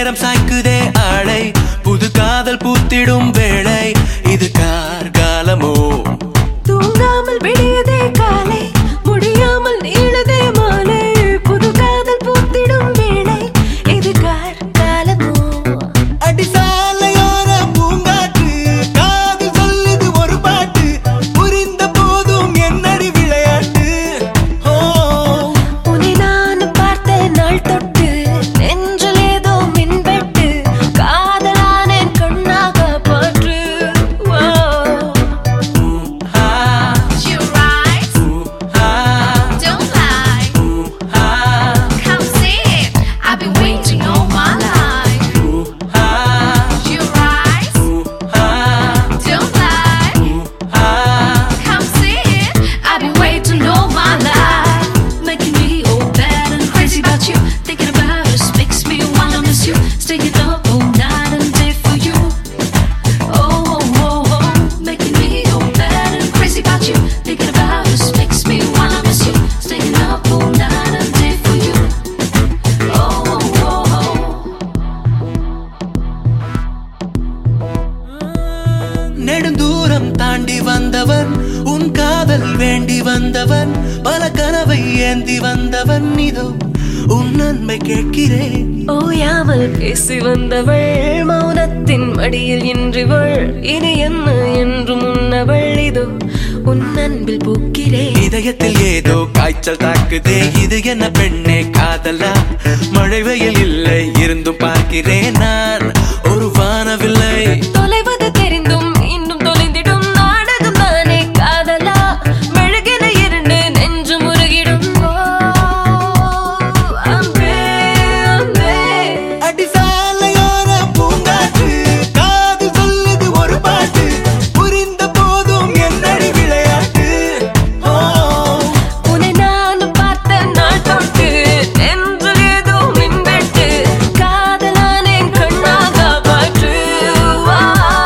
நேரம் சாய்க்குதே ஆளை புது காதல் பூத்திடும் வேளை இது கார்காலமோ தூங்காமல் விடியதே காலை முடியாமல் நீளதே மாலை புது காதல் பூத்திடும் வேளை இது காலமோ அடிசாலையோர பூங்காற்று காதல் சொல்லுது ஒரு பாட்டு புரிந்த போதும் என்னடி விளையாட்டு ஓ உன்னை நான் பார்த்த நாள் தொட்டு நெஞ்சில் ஏதோ மின்வெட்டு காதலானேன் கண்ணாக பாற்று ஆ You right, ah don't lie. Ah Come see it. I've been waiting all my life. Ah You right, don't lie. Come see it. I've been waiting all my life. Making me all bad and crazy about you. Thinking about us makes me wanna miss you. Staying up all night and day for you. Oh, oh, oh, oh. Making me all bad and crazy about you. Thinking about us makes me wanna miss you. Staying up all night and day for you. Oh, oh, oh, oh. நெடுந்தூரம் தாண்டி வந்தவன் உன் காதல் வேண்டி வந்தவன் பல கனவை ஏந்தி வந்தவன் இதோ உன் நன்மை கேட்கிறேன் ஓயாமல் பேசி வந்தவள் மௌனத்தின் மடியில் இன்றிவள் இனி என்ன என்று முன்னவள் இதோ உன் அன்பில் பூக்கிறேன் இதயத்தில் ஏதோ காய்ச்சல் தாக்குதே இது என்ன பெண்ணே காதலா மழை வெயில் இல்லை இருந்தும் பார்க்கிறேன் நான் ஒரு வானவில்லை தொலைவது தெரிந்தும் இன்னும் தொலைந்திடும் நாடகம் தானே காதலா மெழுகின இரண்டு நெஞ்சு முருகிடும் ஓ, அன்பே, அன்பே. அடிசாலையோர பூங்காற்று காதல் சொல்லுது ஒரு பாட்டு புரிந்த போதும் என்னடி விளையாட்டு ஓ உன்னை நான் பார்த்த நாள் தொட்டு நெஞ்சில் ஏதோ மின்வெட்டு காதலானேன் கண்ணாக பாற்று வா.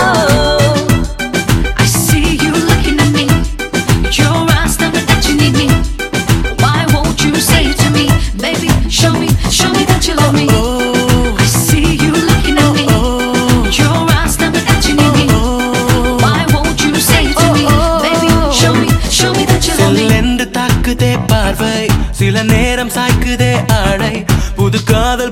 I see you looking at me. Your eyes tell me that you need me. Why won't you say it to me, baby? Show me, show me that you love me. I see you looking at me. Your eyes tell me that you need me. Why won't you say it to me, baby? Show me, show me that you love me. செல்லென்று தாக்குதே பார்வை சில நேரம் சாய்க்குதே ஆடை புது காதல்